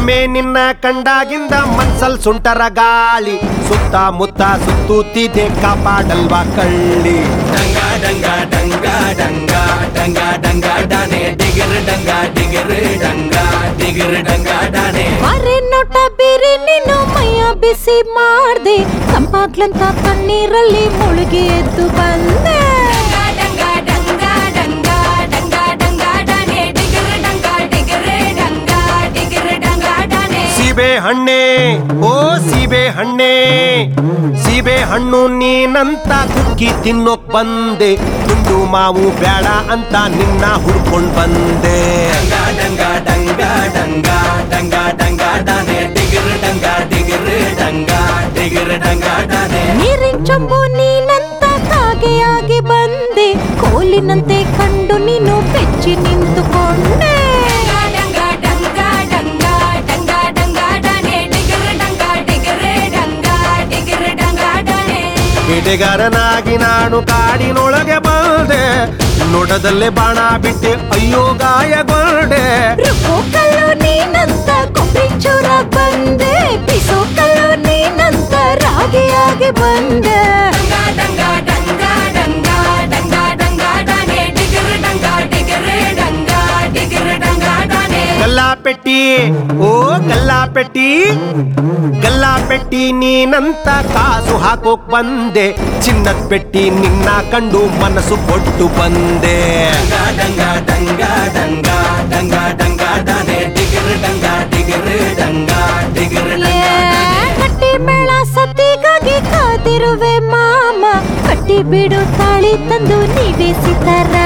ಒಮ್ಮೆ ನಿನ್ನ ಕಂಡಾಗಿಂದ ಮನ್ಸಲ್ ಸುಂಟರ ಗಾಳಿ ಸುತ್ತ ಮುತ್ತ ಸುತ್ತೂತಿದೆ ಕಾಪಾಡಲ್ವಾ ಕಳ್ಳಿ ಡಂಗ ಡಂಗ ಡಂಗ ಡಂಗ ಡಂಗ ಡಂಗ ಡಾನೆ ಡಿಗರ್ ಡಂಗ ಡಿಗರ್ ಡಂಗ ಡಿಗರ್ ಡಂಗ ಡಾನೆ ಮಾರೆ ನೋಟ ಬೇರೆ ನೀನು ಮೈಯ ಬಿಸಿ ಮಾಡ್ದೆ ತಂಪಾಗ್ಲಂತ ಕಣ್ಣೀರಲ್ಲಿ ಮುಳುಗಿ ಎದ್ದು ಬಂದೆ ಸೀಬೆ ಹಣ್ಣೆ ಓ ಸೀಬೆ ಹಣ್ಣೆ ಸೀಬೆ ಹಣ್ಣು ನೀನಂತ ಕುಕ್ಕಿ ತಿನ್ನೋಕ್ ಬಂದೆ ತುಂಡು ಮಾವು ಬೇಡ ಅಂತ ನಿನ್ನ ಹುಡ್ಕೊಂಡ್ ಬಂದೆ ಡಂಗ ಡಂಗ ಡಂಗ ಡಂಗ ಡಂಗ ಡಾನೆ ಡಿಗರ್ ಡಂಗ ಡಿಗರ್ ಡಂಗ ಡಿಗರ್ ಡಂಗ ಡಾನೆ ನೀರಿನ ಚಂಬು ನೀನಂತ ಕಾಗೆಯಾಗಿ ಬಂದೆ ಕೋಲಿನಂತೆ ಕಂಡು ನೀನು ಬೆಚ್ಚಿ ನಿಂತುಕೊಂಡೆ ಬೇಟೆಗಾರನಾಗಿ ನಾನು ಕಾಡಿನೊಳಗೆ ಬಂದೆ ನೋಟದಲ್ಲೇ ಬಾಣ ಬಿಟ್ಟೆ ಅಯ್ಯೋ ಗಾಯಗೊಂಡೆ ರುಬ್ಬೋ ಕಲ್ಲು ನೀನಂತ ಕೊಬ್ಬರಿ ಚೂರ ಬಂದೆ ಬಿಸೋ ಕಲ್ಲು ನೀನಂತ ರಾಗಿಯಾಗಿ ಬಂದೆ ಗಲ್ಲಾ ಪೆಟ್ಟಿ ಓ ಗಲ್ಲಾ ಪೆಟ್ಟಿ ಗಲ್ಲಾ ಪೆಟ್ಟಿ ನೀನಂತ ಕಾಸು ಹಾಕೋಕ್ ಬಂದೆ ಚಿನ್ನದ ಪೆಟ್ಟಿ ನಿನ್ನ ಕಂಡು ಮನಸ್ಸು ಕೊಟ್ಟು ಬಂದೆ ಡಂಗ ಡಂಗ ಡಂಗ ಡಂಗ ಡಂಗ ಡಾನೆ ಡಿಗರ್ ಡಂಗ ಡಿಗರ್ ಡಂಗ ಡಿಗರ್ ಏ, ಕಟ್ಟಿ ಮೇಳ ಸತಿಗಾಗಿ ಕಾದಿರುವೆ ಮಾಮ ಕಟ್ಟಿ ಬಿಡು ತಾಳಿ ತಂದು ನೀವೇ ಸಿತಾರ